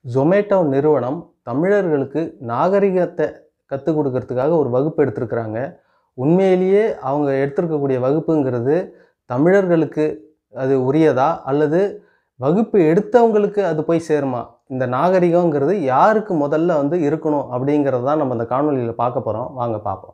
ஜொமேட்டோ நிறுவனம் தமிழர்களுக்கு நாகரிகத்தை கற்றுக் கொடுக்கறதுக்காக ஒரு வகுப்பு எடுத்திருக்கிறாங்க உண்மையிலேயே அவங்க எடுத்திருக்கக்கூடிய வகுப்புங்கிறது தமிழர்களுக்கு அது உரியதா அல்லது வகுப்பு எடுத்தவங்களுக்கு அது போய் சேருமா இந்த நாகரிகங்கிறது யாருக்கு முதல்ல வந்து இருக்கணும் அப்படிங்கிறது தான் நம்ம இந்த காணொலியில் பார்க்க போகிறோம் வாங்க பார்ப்போம்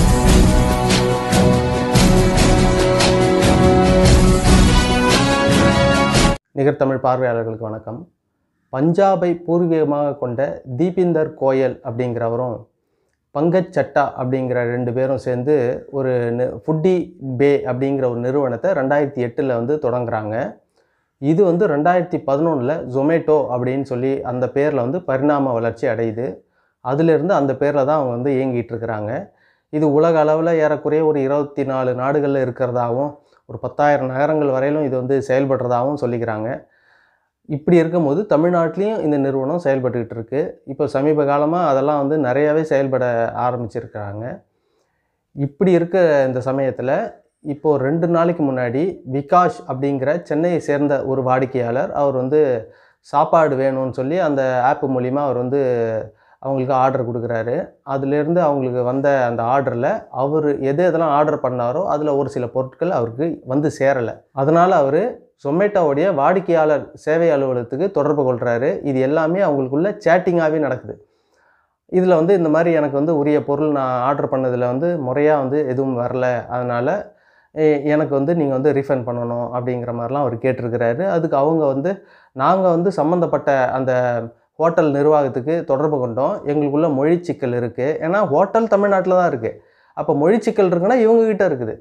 நிகர்தமிழ் பார்வையாளர்களுக்கு வணக்கம் பஞ்சாபை பூர்வீகமாக கொண்ட தீபிந்தர் கோயல் அப்படிங்கிறவரும் பங்கஜ் சட்டா அப்படிங்கிற ரெண்டு பேரும் சேர்ந்து ஒரு ஃபுட்டி பே அப்படிங்கிற ஒரு நிறுவனத்தை ரெண்டாயிரத்தி எட்டில் வந்து தொடங்குறாங்க இது வந்து ரெண்டாயிரத்தி பதினொன்றில் ஜொமேட்டோ அப்படின்னு சொல்லி அந்த பேரில் வந்து பரிணாம வளர்ச்சி அடையுது அதிலிருந்து அந்த பேரில் தான் அவங்க வந்து இயங்கிட்டு இருக்கிறாங்க இது உலக அளவில் ஏறக்குறைய ஒரு இருபத்தி நாலு நாடுகளில் இருக்கிறதாகவும் ஒரு பத்தாயிரம் நகரங்கள் வரையிலும் இது வந்து செயல்படுறதாகவும் சொல்லிக்கிறாங்க இப்படி இருக்கும்போது தமிழ்நாட்டிலையும் இந்த நிறுவனம் செயல்பட்டுக்கிட்டு இருக்கு இப்போ சமீப காலமாக அதெல்லாம் வந்து நிறையாவே செயல்பட ஆரம்பிச்சிருக்கிறாங்க இப்படி இருக்க இந்த சமயத்தில் இப்போது ரெண்டு நாளைக்கு முன்னாடி விகாஷ் அப்படிங்கிற சென்னையை சேர்ந்த ஒரு வாடிக்கையாளர் அவர் வந்து சாப்பாடு வேணும்னு சொல்லி அந்த ஆப் மூலிமா அவர் வந்து அவங்களுக்கு ஆர்டர் கொடுக்குறாரு அதுலேருந்து அவங்களுக்கு வந்த அந்த ஆர்டரில் அவர் எது எதெல்லாம் ஆர்டர் பண்ணாரோ அதில் ஒரு சில பொருட்கள் அவருக்கு வந்து சேரலை அதனால் அவர் ஜொமேட்டோவுடைய வாடிக்கையாளர் சேவை அலுவலகத்துக்கு தொடர்பு கொள்கிறாரு இது எல்லாமே அவங்களுக்குள்ள சேட்டிங்காகவே நடக்குது இதில் வந்து இந்த மாதிரி எனக்கு வந்து உரிய பொருள் நான் ஆர்டர் பண்ணதில் வந்து முறையாக வந்து எதுவும் வரல அதனால் எ- எனக்கு வந்து நீங்கள் வந்து ரீஃபண்ட் பண்ணணும் அப்படிங்கிற மாதிரிலாம் அவர் கேட்டிருக்கிறாரு அதுக்கு அவங்க வந்து நாங்கள் வந்து சம்மந்தப்பட்ட அந்த ஹோட்டல் நிர்வாகத்துக்கு தொடர்பு கொண்டோம் எங்களுக்குள்ள மொழி சிக்கல் இருக்குது ஏன்னா ஹோட்டல் தமிழ்நாட்டில் தான் இருக்குது அப்போ மொழி சிக்கல் இருக்குன்னா இவங்ககிட்ட இருக்குது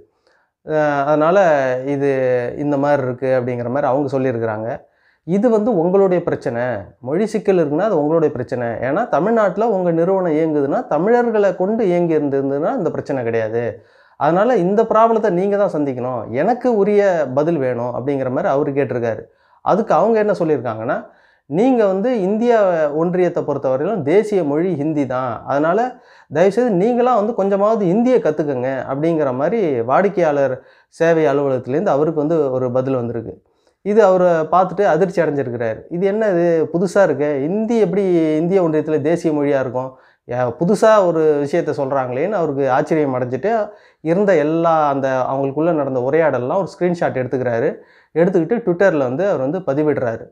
அதனால் இது இந்த மாதிரி இருக்குது அப்படிங்கிற மாதிரி அவங்க சொல்லியிருக்கிறாங்க இது வந்து உங்களுடைய பிரச்சனை மொழி சிக்கல் இருக்குன்னா அது உங்களுடைய பிரச்சனை ஏன்னா தமிழ்நாட்டில் உங்கள் நிறுவனம் இயங்குதுன்னா தமிழர்களை கொண்டு இயங்கி இருந்ததுன்னா இந்த பிரச்சனை கிடையாது அதனால் இந்த ப்ராப்ளத்தை நீங்கள் தான் சந்திக்கணும் எனக்கு உரிய பதில் வேணும் அப்படிங்கிற மாதிரி அவர் கேட்டிருக்காரு அதுக்கு அவங்க என்ன சொல்லியிருக்காங்கன்னா நீங்கள் வந்து இந்திய ஒன்றியத்தை பொறுத்தவரையிலும் தேசிய மொழி ஹிந்தி தான் அதனால் தயவுசெய்து நீங்களாம் வந்து கொஞ்சமாவது இந்தியை கற்றுக்குங்க அப்படிங்கிற மாதிரி வாடிக்கையாளர் சேவை அலுவலகத்துலேருந்து அவருக்கு வந்து ஒரு பதில் வந்திருக்கு இது அவரை பார்த்துட்டு அதிர்ச்சி அடைஞ்சிருக்கிறார் இது என்ன இது புதுசாக இருக்கு இந்தி எப்படி இந்திய ஒன்றியத்தில் தேசிய மொழியாக இருக்கும் புதுசாக ஒரு விஷயத்த சொல்கிறாங்களேன்னு அவருக்கு ஆச்சரியம் அடைஞ்சிட்டு இருந்த எல்லா அந்த அவங்களுக்குள்ளே நடந்த உரையாடல்லாம் ஒரு ஸ்க்ரீன்ஷாட் எடுத்துக்கிறாரு எடுத்துக்கிட்டு ட்விட்டரில் வந்து அவர் வந்து பதிவிடுறாரு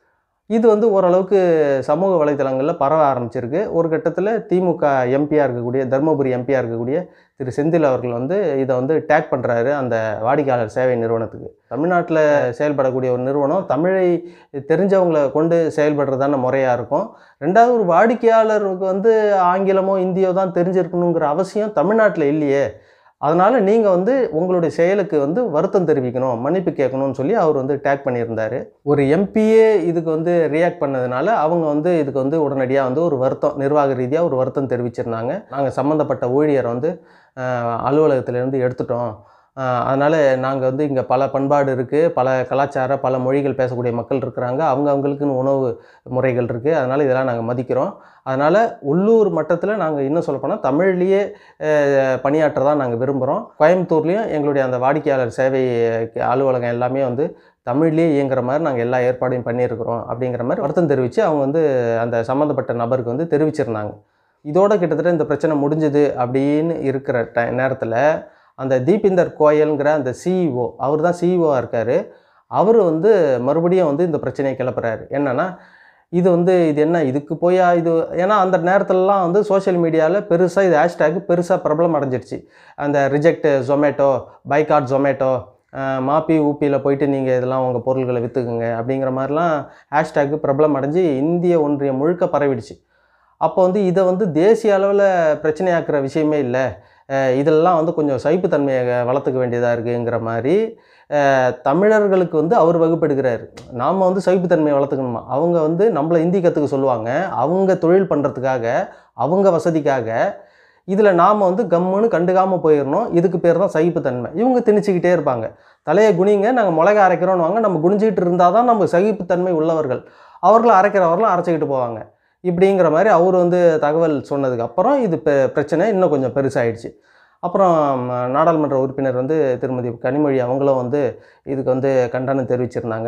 இது வந்து ஓரளவுக்கு சமூக வலைத்தளங்களில் பரவ ஆரம்பிச்சிருக்கு ஒரு கட்டத்தில் திமுக எம்பியாக இருக்கக்கூடிய தருமபுரி எம்பியாக இருக்கக்கூடிய திரு செந்தில் அவர்கள் வந்து இதை வந்து டேக் பண்ணுறாரு அந்த வாடிக்கையாளர் சேவை நிறுவனத்துக்கு தமிழ்நாட்டில் செயல்படக்கூடிய ஒரு நிறுவனம் தமிழை தெரிஞ்சவங்களை கொண்டு செயல்படுறது தானே முறையாக இருக்கும் ரெண்டாவது ஒரு வாடிக்கையாளருக்கு வந்து ஆங்கிலமோ இந்தியோ தான் தெரிஞ்சிருக்கணுங்கிற அவசியம் தமிழ்நாட்டில் இல்லையே அதனால் நீங்கள் வந்து உங்களுடைய செயலுக்கு வந்து வருத்தம் தெரிவிக்கணும் மன்னிப்பு கேட்கணும்னு சொல்லி அவர் வந்து டேக் பண்ணியிருந்தார் ஒரு எம்பியே இதுக்கு வந்து ரியாக்ட் பண்ணதுனால அவங்க வந்து இதுக்கு வந்து உடனடியாக வந்து ஒரு வருத்தம் நிர்வாக ரீதியாக ஒரு வருத்தம் தெரிவிச்சிருந்தாங்க நாங்கள் சம்மந்தப்பட்ட ஊழியரை வந்து அஹ், அலுவலகத்திலேருந்து எடுத்துட்டோம் அதனால் நாங்கள் வந்து இங்கே பல பண்பாடு இருக்குது பல கலாச்சார பல மொழிகள் பேசக்கூடிய மக்கள் இருக்கிறாங்க அவங்க அவங்களுக்குன்னு உணவு முறைகள் இருக்குது அதனால் இதெல்லாம் நாங்கள் மதிக்கிறோம் அதனால் உள்ளூர் மட்டத்தில் நாங்கள் இன்னும் சொல்லப்போனால் தமிழ்லேயே அஹ், பணியாற்ற தான் நாங்கள் விரும்புகிறோம் கோயம்புத்தூர்லேயும் எங்களுடைய அந்த வாடிக்கையாளர் சேவை அலுவலகம் எல்லாமே வந்து தமிழ்லேயே இயங்குற மாதிரி நாங்கள் எல்லா ஏற்பாடையும் பண்ணியிருக்கிறோம் அப்படிங்கிற மாதிரி வருத்தம் தெரிவித்து அவங்க வந்து அந்த சம்மந்தப்பட்ட நபருக்கு வந்து தெரிவிச்சிருந்தாங்க இதோட கிட்டத்தட்ட இந்த பிரச்சனை முடிஞ்சுது அப்படின்னு இருக்கிற டை நேரத்தில் அந்த தீபிந்தர் கோயல்ங்கிற அந்த சிஇஓ அவர் தான் சிஇஓவாக இருக்கார் அவர் வந்து மறுபடியும் வந்து இந்த பிரச்சனையை கிளப்புறாரு என்னன்னா இது வந்து இது என்ன இதுக்கு போயா இது ஏன்னா அந்த நேரத்துலலாம் வந்து சோஷியல் மீடியாவில் பெருசாக இது ஹேஷ்டேக் பெருசாக பிரபலம் அடைஞ்சிருச்சு அந்த ரிஜெக்ட் ஜொமேட்டோ பைகாட் ஜொமேட்டோ மாப்பி ஊப்பியில் போயிட்டு நீங்கள் இதெல்லாம் உங்கள் பொருள்களை விற்றுக்குங்க அப்படிங்கிற மாதிரிலாம் ஹேஷ்டேக் பிரபலம் அடைஞ்சு இந்திய ஒன்றியம் முழுக்க பரவிடுச்சு அப்போ வந்து இதை வந்து தேசிய அளவில் பிரச்சனையாக்குற விஷயமே இல்லை அஹ் இதெல்லாம் வந்து கொஞ்சம் சகிப்புத்தன்மையை வளர்த்துக்க வேண்டியதாக இருக்குங்கிற மாதிரி அஹ் தமிழர்களுக்கு வந்து அவர் வகுப்பெடுக்கிறார் நாம் வந்து சகிப்புத்தன்மையை வளர்த்துக்கணுமா அவங்க வந்து நம்மளை ஹிந்தி கற்றுக்க சொல்லுவாங்க அவங்க தொழில் பண்ணுறதுக்காக அவங்க வசதிக்காக இதில் நாம் வந்து கம்முன்னு கண்டுக்காமல் போயிடணும் இதுக்கு பேர் தான் சகிப்புத்தன்மை இவங்க திணிச்சிக்கிட்டே இருப்பாங்க தலையை குனிங்க நாங்கள் மிளகா அரைக்கிறோன்னு வாங்க நம்ம குனிஞ்சிக்கிட்டு இருந்தால் தான் நம்ம சகிப்புத்தன்மை உள்ளவர்கள் அவர்களும் அரைக்கிறவர்களும் அரைச்சிக்கிட்டு போவாங்க இப்படிங்கிற மாதிரி அவர் வந்து தகவல் சொன்னதுக்கு அப்புறம் இது பெ பிரச்சனை இன்னும் கொஞ்சம் பெருசாகிடுச்சு அப்புறம் ம, நாடாளுமன்ற உறுப்பினர் வந்து திருமதி கனிமொழி அவங்களும் வந்து இதுக்கு வந்து கண்டனம் தெரிவிச்சிருந்தாங்க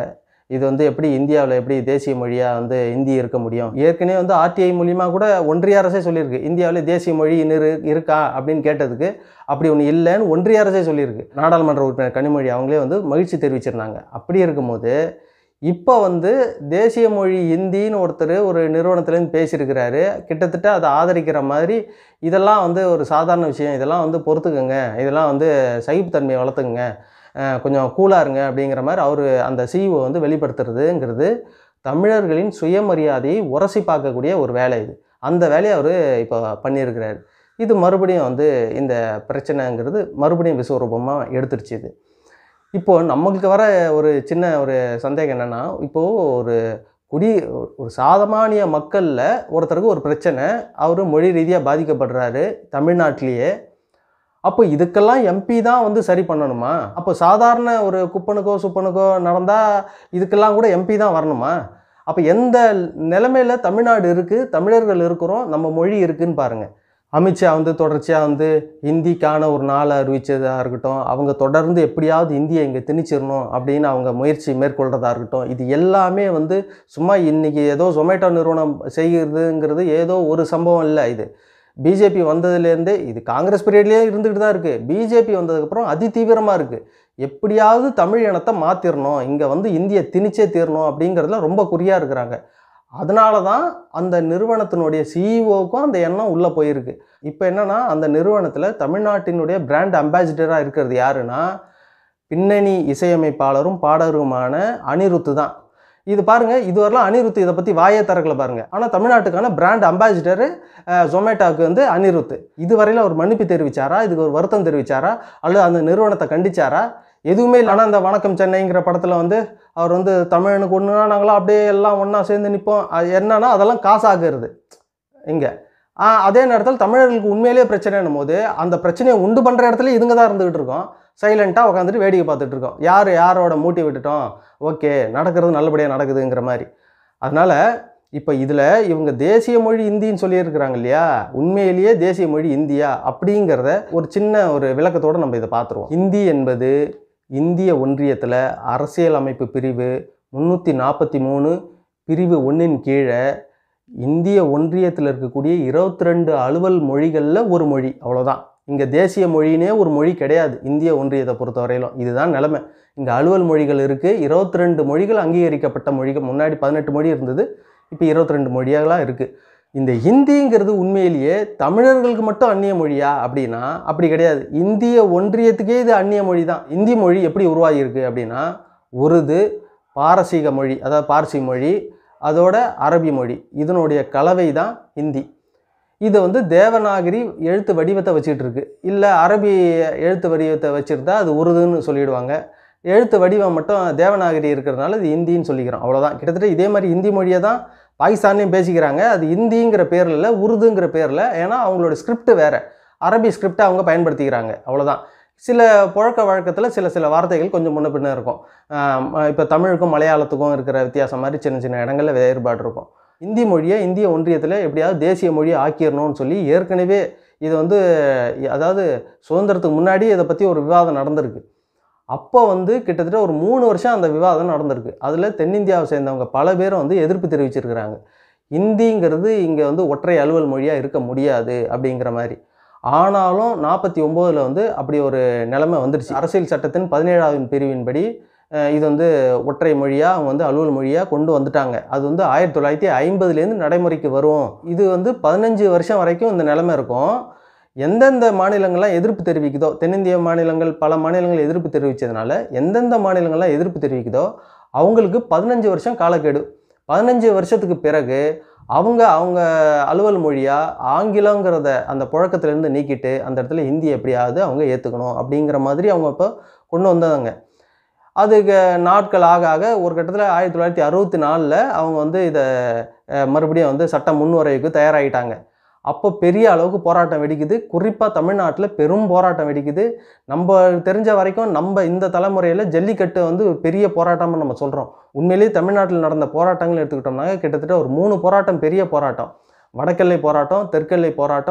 இது வந்து எப்படி இந்தியாவில் எப்படி தேசிய மொழியாக வந்து ஹிந்தி இருக்க முடியும் ஏற்கனவே வந்து ஆர்டிஐ மூலிமா கூட ஒன்றிய அரசே சொல்லியிருக்கு இந்தியாவில் தேசிய மொழி இன்னும் இரு இருக்கா அப்படின்னு கேட்டதுக்கு அப்படி ஒன்று இல்லைன்னு ஒன்றிய அரசே சொல்லியிருக்கு நாடாளுமன்ற உறுப்பினர் கனிமொழி அவங்களே வந்து மகிழ்ச்சி தெரிவிச்சிருந்தாங்க அப்படி இருக்கும்போது இப்போ வந்து தேசிய மொழி ஹிந்தின்னு ஒருத்தர் ஒரு நிறுவனத்துலேருந்து பேசியிருக்கிறாரு கிட்டத்தட்ட அதை ஆதரிக்கிற மாதிரி இதெல்லாம் வந்து ஒரு சாதாரண விஷயம் இதெல்லாம் வந்து பொறுத்துக்குங்க இதெல்லாம் வந்து சகிப்புத்தன்மையை வளர்த்துக்குங்க அஹ் கொஞ்சம் கூலாக இருங்க அப்படிங்கிற மாதிரி அவர் அந்த சிஇஓ வந்து வெளிப்படுத்துறதுங்கிறது தமிழர்களின் சுயமரியாதையை உரசி பார்க்கக்கூடிய ஒரு வேலை இது அந்த வேலையை அவர் இப்போ பண்ணியிருக்கிறாரு இது மறுபடியும் வந்து இந்த பிரச்சனைங்கிறது மறுபடியும் விஸ்வரூபமாக எடுத்துருச்சு இது இப்போது நம்மளுக்கு வர ஒரு சின்ன ஒரு சந்தேகம் என்னென்னா இப்போது ஒரு குடி ஒரு சாதமானிய மக்களில் ஒருத்தருக்கு ஒரு பிரச்சனை அவர் மொழி ரீதியாக பாதிக்கப்படுறாரு தமிழ்நாட்டிலேயே அப்போ இதுக்கெல்லாம் எம்பி தான் வந்து சரி பண்ணணுமா அப்போ சாதாரண ஒரு குப்பனுக்கோ சுப்பனுக்கோ நடந்தால் இதுக்கெல்லாம் கூட எம்பி தான் வரணுமா அப்போ எந்த நிலைமையில் தமிழ்நாடு இருக்குது தமிழர்கள் இருக்கிறோம் நம்ம மொழி இருக்குன்னு பாருங்கள் அமித்ஷா வந்து தொடர்ச்சியாக வந்து ஹிந்திக்கான ஒரு நாளை அறிவிச்சதாக இருக்கட்டும் அவங்க தொடர்ந்து எப்படியாவது இந்தியை இங்கே திணிச்சிடணும் அப்படின்னு அவங்க முயற்சி மேற்கொள்கிறதா இருக்கட்டும் இது எல்லாமே வந்து சும்மா இன்றைக்கி ஏதோ ஜொமேட்டோ நிறுவனம் செய்கிறதுங்கிறது ஏதோ ஒரு சம்பவம் இல்லை இது பிஜேபி வந்ததுலேருந்தே இது காங்கிரஸ் பீரியட்லேயே இருந்துக்கிட்டு தான் இருக்குது பிஜேபி வந்ததுக்கப்புறம் அதி தீவிரமாக இருக்குது எப்படியாவது தமிழ் இனத்தை மாற்றிடணும் இங்கே வந்து இந்தியை திணிச்சே தீரணும் அப்படிங்கிறதுல ரொம்ப குறியாக இருக்கிறாங்க அதனால தான் அந்த நிறுவனத்தினுடைய சிஇஓக்கும் அந்த எண்ணம் உள்ளே போயிருக்கு இப்போ என்னென்னா அந்த நிறுவனத்தில் தமிழ்நாட்டினுடைய பிராண்ட் அம்பாசிடராக இருக்கிறது யாருன்னா பின்னணி இசையமைப்பாளரும் பாடகருமான அனிருத்து தான் இது பாருங்கள் இதுவரைலாம் அனிருத் இதை பற்றி வாயே திறக்கல பாருங்கள் ஆனால் தமிழ்நாட்டுக்கான பிராண்ட் அம்பாசிடரு ஜொமேட்டோவுக்கு வந்து அனிருத் இதுவரையில் அவர் மன்னிப்பு தெரிவிச்சாரா இதுக்கு ஒரு வருத்தம் தெரிவிச்சாரா அல்லது அந்த நிறுவனத்தை கண்டிச்சாரா எதுவுமே இல்லை ஆனால் இந்த வணக்கம் சென்னைங்கிற படத்தில் வந்து அவர் வந்து தமிழனுக்கு ஒன்றுனா நாங்களாம் அப்படியே எல்லாம் ஒன்றா சேர்ந்து நிற்போம் அது என்னன்னா அதெல்லாம் காசாகிறது இங்கே அதே நேரத்தில் தமிழர்களுக்கு உண்மையிலேயே பிரச்சனைன்னும் போது அந்த பிரச்சனையை உண்டு பண்ணுற இடத்துல இதுங்க தான் இருந்துகிட்டு இருக்கோம் சைலண்ட்டாக உட்காந்துட்டு வேடிக்கை பார்த்துட்டு இருக்கோம் யார் யாரோட மூட்டி விட்டுட்டோம் ஓகே நடக்கிறது நல்லபடியாக நடக்குதுங்கிற மாதிரி அதனால் இப்போ இதில் இவங்க தேசிய மொழி இந்தின்னு சொல்லியிருக்கிறாங்க இல்லையா உண்மையிலேயே தேசிய மொழி இந்தியா அப்படிங்கிறத ஒரு சின்ன ஒரு விளக்கத்தோடு நம்ம இதை பார்த்துருவோம் இந்தி என்பது இந்திய ஒன்றியத்தில் அரசியல் அமைப்பு பிரிவு முந்நூற்றி நாற்பத்தி மூணு பிரிவு ஒன்றின் கீழே இந்திய ஒன்றியத்தில் இருக்கக்கூடிய இருபத்தி ரெண்டு அலுவல் மொழிகளில் ஒரு மொழி அவ்வளோதான் இங்கே தேசிய மொழினே ஒரு மொழி கிடையாது இந்திய ஒன்றியத்தை பொறுத்தவரையிலும் இதுதான் நிலைமை இங்கே அலுவல் மொழிகள் இருக்குது இருபத்தி ரெண்டு மொழிகள் அங்கீகரிக்கப்பட்ட மொழிகள் முன்னாடி பதினெட்டு மொழி இருந்தது இப்போ இருபத்தி ரெண்டு மொழிகளாக இருக்குது இந்த ஹிந்திங்கிறது உண்மையிலேயே தமிழர்களுக்கு மட்டும் அந்நிய மொழியா அப்படின்னா அப்படி கிடையாது இந்திய ஒன்றியத்துக்கே இது அந்நிய மொழி தான் இந்தி மொழி எப்படி உருவாகியிருக்கு அப்படின்னா உருது பாரசீக மொழி அதாவது பார்சி மொழி அதோட அரபி மொழி இதனுடைய கலவை தான் ஹிந்தி இது வந்து தேவநாகரி எழுத்து வடிவத்தை வச்சுக்கிட்டு இருக்கு இல்லை அரபி எழுத்து வடிவத்தை வச்சுருந்தா அது உருதுன்னு சொல்லிடுவாங்க எழுத்து வடிவம் மட்டும் தேவநாகரி இருக்கிறதுனால இது ஹிந்தின்னு சொல்லிக்கிறோம் அவ்வளோதான் கிட்டத்தட்ட இதே மாதிரி ஹிந்தி மொழியை தான் பாகிஸ்தான்லேயும் பேசிக்கிறாங்க அது ஹிந்திங்கிற பேரில் இல்லை உருதுங்கிற பேரில் ஏன்னா அவங்களோட ஸ்கிரிப்ட் வேறு அரபி ஸ்கிரிப்டை அவங்க பயன்படுத்திக்கிறாங்க அவ்வளோதான் சில புழக்க வழக்கத்தில் சில சில வார்த்தைகள் கொஞ்சம் முன்ன பின்ன இருக்கும் இப்போ தமிழுக்கும் மலையாளத்துக்கும் இருக்கிற வித்தியாசம் மாதிரி சின்ன சின்ன இடங்களில் வேறுபாடு இருக்கும் இந்தி மொழியை இந்திய ஒன்றியத்தில் எப்படியாவது தேசிய மொழியை ஆக்கிடணும்னு சொல்லி ஏற்கனவே இது வந்து அதாவது சுதந்திரத்துக்கு முன்னாடி இதை பற்றி ஒரு விவாதம் நடந்திருக்கு அப்போ வந்து கிட்டத்தட்ட ஒரு மூணு வருஷம் அந்த விவாதம் நடந்திருக்கு அதில் தென்னிந்தியாவை சேர்ந்தவங்க பல பேரும் வந்து எதிர்ப்பு தெரிவிச்சிருக்கிறாங்க இந்திங்கிறது இங்கே வந்து ஒற்றை அலுவல் மொழியாக இருக்க முடியாது அப்படிங்கிற மாதிரி ஆனாலும் நாற்பத்தி ஒம்போதில் வந்து அப்படி ஒரு நிலைமை வந்துடுச்சு அரசியல் சட்டத்தின் பதினேழாவது பிரிவின்படி இது வந்து ஒற்றை மொழியாக அவங்க வந்து அலுவல் மொழியாக கொண்டு வந்துட்டாங்க அது வந்து ஆயிரத்தி தொள்ளாயிரத்தி ஐம்பதுலேருந்து நடைமுறைக்கு வரும் இது வந்து பதினஞ்சு வருஷம் வரைக்கும் இந்த நிலைமை இருக்கும் எந்தெந்த மாநிலங்கள்லாம் எதிர்ப்பு தெரிவிக்குதோ தென்னிந்திய மாநிலங்கள் பல மாநிலங்கள் எதிர்ப்பு தெரிவித்ததுனால எந்தெந்த மாநிலங்கள்லாம் எதிர்ப்பு தெரிவிக்குதோ அவங்களுக்கு பதினஞ்சு வருஷம் காலக்கெடு பதினஞ்சு வருஷத்துக்கு பிறகு அவங்க அவங்க அலுவல் மொழியாக ஆங்கிலங்கிறத அந்த புழக்கத்திலேருந்து நீக்கிட்டு அந்த இடத்துல ஹிந்தி எப்படியாவது அவங்க ஏற்றுக்கணும் அப்படிங்கிற மாதிரி அவங்க இப்போ கொண்டு வந்தாங்க அதுக்கு நாட்கள் ஆக ஆக ஒரு கட்டத்தில் ஆயிரத்தி தொள்ளாயிரத்தி அறுபத்தி நாலில் அவங்க வந்து இதை மறுபடியும் வந்து சட்ட முன்வரைவுக்கு தயாராகிட்டாங்க அப்போ பெரிய அளவுக்கு போராட்டம் வெடிக்குது குறிப்பாக தமிழ்நாட்டில் பெரும் போராட்டம் வெடிக்குது நம்ம தெரிஞ்ச வரைக்கும் நம்ம இந்த தலைமுறையில் ஜல்லிக்கட்டு வந்து பெரிய போராட்டம்னு நம்ம சொல்கிறோம் உண்மையிலேயே தமிழ்நாட்டில் நடந்த போராட்டங்கள் எடுத்துக்கிட்டோம்னாக்க கிட்டத்தட்ட ஒரு மூணு போராட்டம் பெரிய போராட்டம் வடக்கெல்லை போராட்டம் தெற்கெல்லை போராட்டம்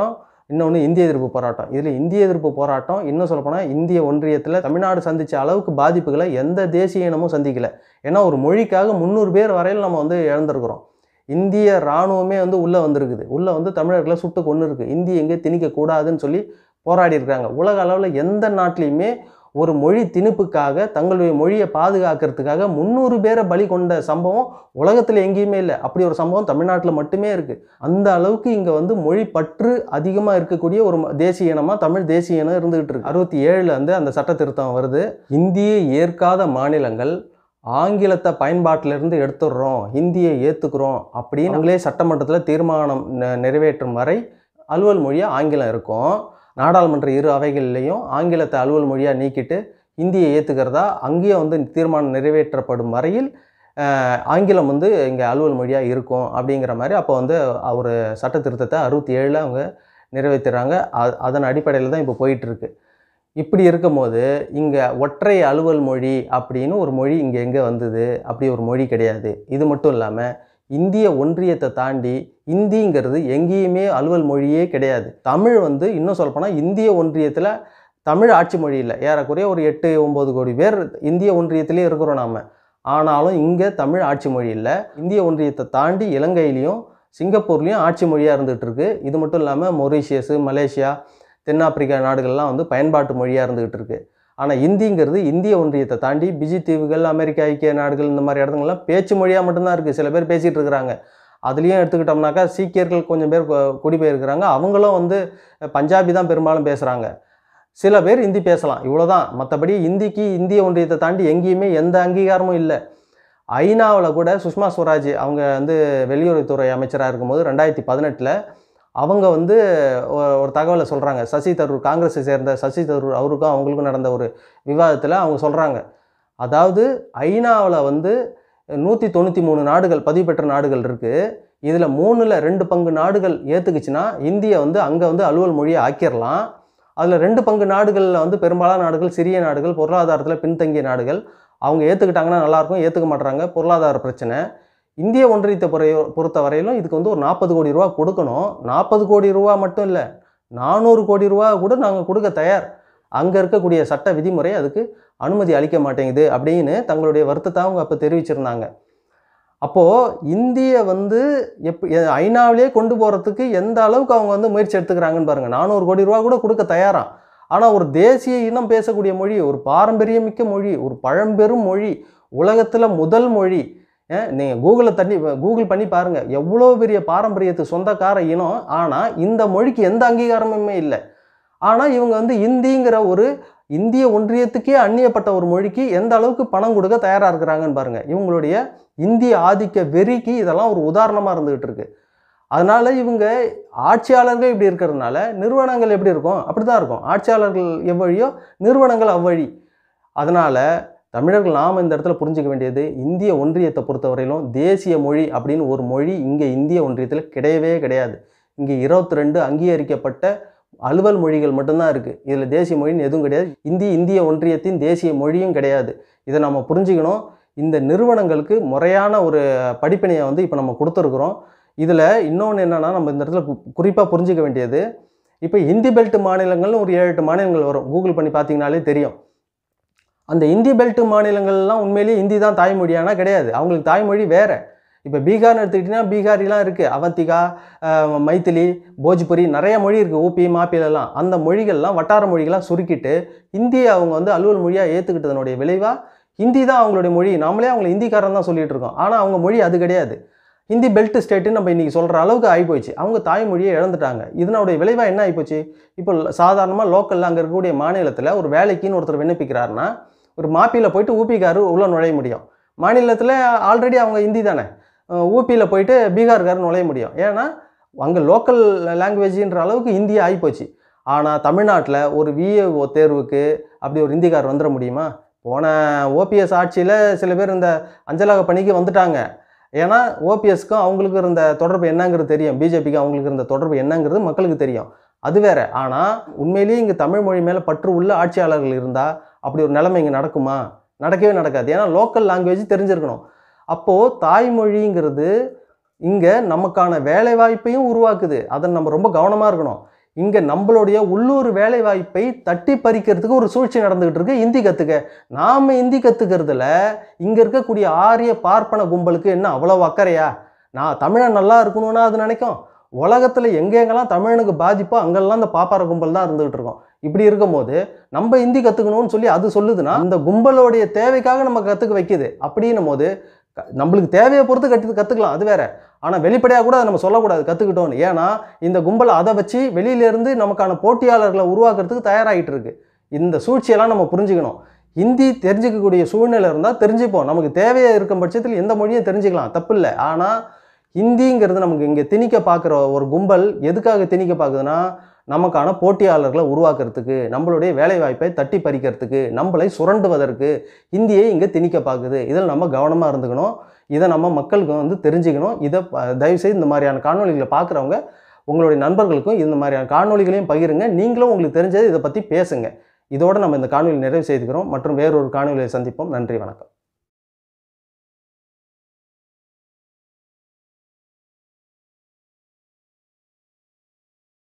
இன்னொன்று இந்திய எதிர்ப்பு போராட்டம் இதில் இந்திய எதிர்ப்பு போராட்டம் இன்னும் சொல்லப்போனால் இந்திய ஒன்றியத்தில் தமிழ்நாடு சந்தித்த அளவுக்கு பாதிப்புகளை எந்த தேசிய இனமும் சந்திக்கல ஏன்னா ஒரு மொழிக்காக முந்நூறு பேர் வரையில் நம்ம வந்து இழந்திருக்கிறோம் இந்திய இராணுவமே வந்து உள்ளே வந்திருக்குது உள்ளே வந்து தமிழர்களை சுட்டு கொண்டு இருக்கு இந்தி எங்கே திணிக்கக்கூடாதுன்னு சொல்லி போராடி இருக்காங்க உலக அளவில் எந்த நாட்டிலையுமே ஒரு மொழி திணிப்புக்காக தங்களுடைய மொழியை பாதுகாக்கிறதுக்காக முந்நூறு பேரை பலி கொண்ட சம்பவம் உலகத்தில் எங்கேயுமே இல்லை அப்படி ஒரு சம்பவம் தமிழ்நாட்டில் மட்டுமே இருக்குது அந்த அளவுக்கு இங்கே வந்து மொழி பற்று அதிகமாக இருக்கக்கூடிய ஒரு ம- தேசிய இனமாக தமிழ் தேசிய இனம் இருந்துகிட்டு இருக்கு அறுபத்தி ஏழில் வந்து அந்த சட்ட திருத்தம் வருது இந்தியை ஏற்காத மாநிலங்கள் ஆங்கிலத்தை பயன்பாட்டிலிருந்து எடுத்துடுறோம் ஹிந்தியை ஏற்றுக்கிறோம் அப்படின்னு அவங்களே சட்டமன்றத்தில் தீர்மானம் ந- நிறைவேற்றும் வரை அலுவல் மொழியாக ஆங்கிலம் இருக்கும் நாடாளுமன்ற இரு அவைகள்லேயும் ஆங்கிலத்தை அலுவல் மொழியாக நீக்கிட்டு ஹிந்தியை ஏற்றுக்கிறதா அங்கேயும் வந்து தீர்மானம் நிறைவேற்றப்படும் வரையில் அஹ், ஆங்கிலம் வந்து இங்கே அலுவல் மொழியாக இருக்கும் அப்படிங்கிற மாதிரி அப்போ வந்து ஒரு சட்ட திருத்தத்தை அறுபத்தி ஏழில் அவங்க நிறைவேற்றுறாங்க அ- அதன் அடிப்படையில் தான் இப்போ போயிட்டுருக்கு இப்படி இருக்கும்போது இங்கே ஒற்றை அலுவல் மொழி அப்படின்னு ஒரு மொழி இங்கே எங்கே வந்தது அப்படி ஒரு மொழி கிடையாது இது மட்டும் இல்லாமல் இந்திய ஒன்றியத்தை தாண்டி இந்திங்கிறது எங்கேயுமே அலுவல் மொழியே கிடையாது தமிழ் வந்து இன்னும் சொல்லப்போனால் இந்திய ஒன்றியத்தில் தமிழ் ஆட்சி மொழி இல்லை ஏறக்குறைய ஒரு எட்டு ஒம்பது கோடி பேர் இந்திய ஒன்றியத்திலே இருக்கிறோம் நாம் ஆனாலும் இங்கே தமிழ் ஆட்சி மொழி இல்லை இந்திய ஒன்றியத்தை தாண்டி இலங்கையிலையும் சிங்கப்பூர்லேயும் ஆட்சி மொழியாக இருந்துகிட்டு இருக்கு இது மட்டும் இல்லாமல் மொரீஷியஸு மலேசியா தென்னாப்பிரிக்கா நாடுகள்லாம் வந்து பயன்பாட்டு மொழியாக இருந்துகிட்டு இருக்கு ஆனால் இந்திங்கிறது இந்திய ஒன்றியத்தை தாண்டி பிஜி தீவுகள் அமெரிக்க ஐக்கிய நாடுகள் இந்த மாதிரி இடத்துங்கள்லாம் பேச்சு மொழியாக மட்டும்தான் இருக்குது சில பேர் பேசிகிட்டு இருக்கிறாங்க அதுலேயும் எடுத்துக்கிட்டோம்னாக்கா சீக்கியர்கள் கொஞ்சம் பேர் கு- குடிபெயர்க்கிறாங்க அவங்களும் வந்து பஞ்சாபி தான் பெரும்பாலும் பேசுகிறாங்க சில பேர் இந்தி பேசலாம் இவ்வளோதான் மற்றபடி இந்திக்கு இந்திய ஒன்றியத்தை தாண்டி எங்கேயுமே எந்த அங்கீகாரமும் இல்லை ஐநாவில் கூட சுஷ்மா ஸ்வராஜ் அவங்க வந்து வெளியுறவுத்துறை அமைச்சராக இருக்கும்போது ரெண்டாயிரத்தி பதினெட்டில் அவங்க வந்து ஒ- ஒரு தகவலை சொல்கிறாங்க சசி தரூர் காங்கிரஸை சேர்ந்த சசி தரூர் அவருக்கும் அவங்களுக்கும் நடந்த ஒரு விவாதத்தில் அவங்க சொல்கிறாங்க அதாவது ஐநாவில் வந்து நூற்றி தொண்ணூற்றி மூணு நாடுகள் பதிவு பெற்ற நாடுகள் இருக்குது இதில் மூணில் ரெண்டு பங்கு நாடுகள் ஏற்றுக்குச்சுன்னா இந்தியை வந்து அங்கே வந்து அலுவல் மொழியை ஆக்கிடலாம் அதில் ரெண்டு பங்கு நாடுகளில் வந்து பெரும்பாலான நாடுகள் சிறிய நாடுகள் பொருளாதாரத்தில் பின்தங்கிய நாடுகள் அவங்க ஏற்றுக்கிட்டாங்கன்னா நல்லாயிருக்கும் ஏற்றுக்க மாட்றாங்க பொருளாதார பிரச்சனை இந்திய ஒன்றியத்தை பொறைய பொறுத்த வரையிலும் இதுக்கு வந்து ஒரு நாற்பது கோடி ரூபா கொடுக்கணும் நாற்பது கோடி ரூபா மட்டும் இல்லை நானூறு கோடி ரூபா கூட நாங்கள் கொடுக்க தயார் அங்கே இருக்கக்கூடிய சட்ட விதிமுறை அதுக்கு அனுமதி அளிக்க மாட்டேங்குது அப்படின்னு தங்களுடைய வருத்தத்தை அவங்க அப்போ தெரிவிச்சிருந்தாங்க அப்போது இந்திய வந்து எப் எ- ஐநாவிலே கொண்டு போகிறதுக்கு எந்த அளவுக்கு அவங்க வந்து முயற்சி எடுத்துக்கிறாங்கன்னு பாருங்கள் நானூறு கோடி ரூபா கூட கொடுக்க தயாராம் ஆனால் ஒரு தேசிய இனம் பேசக்கூடிய மொழி ஒரு பாரம்பரியமிக்க மொழி ஒரு பழம்பெரும் மொழி உலகத்தில் முதல் மொழி நீங்கள் கூகுளில் தண்ணி கூகுள் பண்ணி பாருங்கள் எவ்வளோ பெரிய பாரம்பரியத்துக்கு சொந்தக்கார இனம் ஆனால் இந்த மொழிக்கு எந்த அங்கீகாரமுமே இல்லை ஆனால் இவங்க வந்து இந்திங்கிற ஒரு இந்திய ஒன்றியத்துக்கே அந்நியப்பட்ட ஒரு மொழிக்கு எந்த அளவுக்கு பணம் கொடுக்க தயாராக இருக்கிறாங்கன்னு பாருங்கள் இவங்களுடைய இந்திய ஆதிக்க வெறிக்கு இதெல்லாம் ஒரு உதாரணமாக இருந்துகிட்டு இருக்கு அதனால் இவங்க ஆட்சியாளர்கள் இப்படி இருக்கிறதுனால நிறுவனங்கள் எப்படி இருக்கும் அப்படி தான் இருக்கும் ஆட்சியாளர்கள் எவ்வழியோ நிறுவனங்கள் அவ்வழி அதனால் தமிழர்கள் நாம் இந்த இடத்துல புரிஞ்சுக்க வேண்டியது இந்திய ஒன்றியத்தை பொறுத்தவரையிலும் தேசிய மொழி அப்படின்னு ஒரு மொழி இங்கே இந்திய ஒன்றியத்தில் கிடையவே கிடையாது இங்கே இருபத்தி ரெண்டு அங்கீகரிக்கப்பட்ட அலுவல் மொழிகள் மட்டும்தான் இருக்குது இதில் தேசிய மொழின்னு எதுவும் கிடையாது இந்தி இந்திய ஒன்றியத்தின் தேசிய மொழியும் கிடையாது இதை நம்ம புரிஞ்சுக்கணும் இந்த நிறுவனங்களுக்கு முறையான ஒரு படிப்பினையை வந்து இப்போ நம்ம கொடுத்துருக்குறோம் இதில் இன்னொன்று என்னென்னா நம்ம இந்த இடத்துல குறிப்பாக புரிஞ்சுக்க வேண்டியது இப்போ ஹிந்தி பெல்ட் மாநிலங்கள்னு ஒரு ஏழு எட்டு மாநிலங்கள் வரும் கூகுள் பண்ணி பார்த்தீங்கனாலே தெரியும் அந்த இந்தி பெல்ட் மாநிலங்கள்லாம் உண்மையிலேயே ஹிந்தி தான் தாய்மொழியானா கிடையாது அவங்களுக்கு தாய்மொழி வேறு இப்போ பீகார்னு எடுத்துக்கிட்டிங்கன்னா பீகாரிலாம் இருக்குது அவந்திகா அஹ், மைத்திலி போஜ்புரி நிறைய மொழி இருக்குது ஊபி மாப்பிலெல்லாம் அந்த மொழிகள்லாம் வட்டார மொழிகளாக சுருக்கிட்டு ஹிந்தியை அவங்க வந்து அலுவல் மொழியாக ஏற்றுக்கிட்டதனுடைய விளைவாக ஹிந்தி தான் அவங்களுடைய மொழி நாமளே அவங்களை ஹிந்திக்காரன் தான் சொல்லிட்டு இருக்கோம் ஆனால் அவங்க மொழி அது கிடையாது ஹிந்தி பெல்ட் ஸ்டேட்டுன்னு நம்ம இன்றைக்கி சொல்கிற அளவுக்கு ஆகிப்போச்சு அவங்க தாய்மொழியை இழந்துட்டாங்க இதனுடைய விளைவாக என்ன ஆகிப்போச்சு இப்போ சாதாரணமாக லோக்கலில் அங்கே இருக்கக்கூடிய மாநிலத்தில் ஒரு வேலைக்குன்னு ஒருத்தர் விண்ணப்பிக்கிறாருன்னா ஒரு மாப்பியில் போயிட்டு ஊபிக்காரு உள்ளே நுழைய முடியும் மாநிலத்தில் ஆல்ரெடி அவங்க ஹிந்தி தானே ஊபியில் போயிட்டு பீகார்காரர் நுழைய முடியும் ஏன்னா அங்கே லோக்கல் லாங்குவேஜின்ற அளவுக்கு ஹிந்தி ஆகிப்போச்சு ஆனால் தமிழ்நாட்டில் ஒரு விஏஓ தேர்வுக்கு அப்படி ஒரு ஹிந்திக்கார் வந்துட முடியுமா போன ஓபிஎஸ் ஆட்சியில் சில பேர் இந்த அஞ்சலக பணிக்கு வந்துட்டாங்க ஏன்னா ஓபிஎஸ்க்கும் அவங்களுக்கு இருந்த தொடர்பு என்னங்கிறது தெரியும் பிஜேபிக்கு அவங்களுக்கு இருந்த தொடர்பு என்னங்கிறது மக்களுக்கு தெரியும் அது வேற ஆனால் உண்மையிலேயே இங்கே தமிழ் மொழி மேலே பற்று உள்ள ஆட்சியாளர்கள் இருந்தால் அப்படி ஒரு நிலைமை இங்கே நடக்குமா நடக்கவே நடக்காது ஏன்னா லோக்கல் லாங்குவேஜ் தெரிஞ்சிருக்கணும் அப்போது தாய்மொழிங்கிறது இங்கே நமக்கான வேலை வாய்ப்பையும் உருவாக்குது அதை நம்ம ரொம்ப கவனமாக இருக்கணும் இங்கே நம்மளுடைய உள்ளூர் வேலை வாய்ப்பை தட்டி பறிக்கிறதுக்கு ஒரு சூழ்ச்சி நடந்துகிட்டு இருக்கு இந்தி கற்றுக்க நாம் இந்தி கற்றுக்கிறதுல இங்கே இருக்கக்கூடிய ஆரிய பார்ப்பன கும்பலுக்கு என்ன அவ்வளோ அக்கறையா நான் தமிழன் நல்லா இருக்கணும்னா அது நினைக்கும் உலகத்தில் எங்கெங்கெல்லாம் தமிழனுக்கு பாதிப்போ அங்கெல்லாம் இந்த பாப்பார கும்பல் தான் இருந்துகிட்டு இருக்கோம் இப்படி இருக்கும்போது நம்ம ஹிந்தி கற்றுக்கணும்னு சொல்லி அது சொல்லுதுன்னா அந்த கும்பலோடைய தேவைக்காக நம்ம கற்றுக்க வைக்குது அப்படின்னும் போது க- நம்மளுக்கு தேவையை பொறுத்து கற்று கற்றுக்கலாம் அது வேற ஆனால் வெளிப்படையாக கூட அதை நம்ம சொல்லக்கூடாது கற்றுக்கிட்டோன்னு ஏன்னா இந்த கும்பல் அதை வச்சு வெளியிலேருந்து நமக்கான போட்டியாளர்களை உருவாக்குறதுக்கு தயாராகிட்டு இருக்கு இந்த சூழ்ச்சியெல்லாம் நம்ம புரிஞ்சுக்கணும் ஹிந்தி தெரிஞ்சுக்கக்கூடிய சூழ்நிலை இருந்தால் தெரிஞ்சுப்போம் நமக்கு தேவையாக இருக்கும் பட்சத்தில் எந்த மொழியும் தெரிஞ்சுக்கலாம் தப்பு இல்லை ஆனால் ஹிந்திங்கிறது நமக்கு இங்கே திணிக்க பார்க்குற ஒரு கும்பல் எதுக்காக திணிக்க பார்க்குதுன்னா நமக்கான போட்டியாளர்களை உருவாக்குறதுக்கு நம்மளுடைய வேலைவாய்ப்பை தட்டி பறிக்கிறதுக்கு நம்மளை சுரண்டுவதற்கு ஹிந்தியை இங்கே திணிக்க பார்க்குது இதில் நம்ம கவனமாக இருந்துக்கணும் இதை நம்ம மக்களுக்கு வந்து தெரிஞ்சுக்கணும் இதை ப- தயவுசெய்து இந்த மாதிரியான காணொளிகளை பார்க்குறவங்க உங்களுடைய நண்பர்களுக்கும் இந்த மாதிரியான காணொளிகளையும் பகிருங்க நீங்களும் உங்களுக்கு தெரிஞ்சது இதை பற்றி பேசுங்க இதோடு நம்ம இந்த காணொளி நிறைவு செய்துக்கிறோம் மற்றும் வேறொரு காணொளியை சந்திப்போம் நன்றி வணக்கம்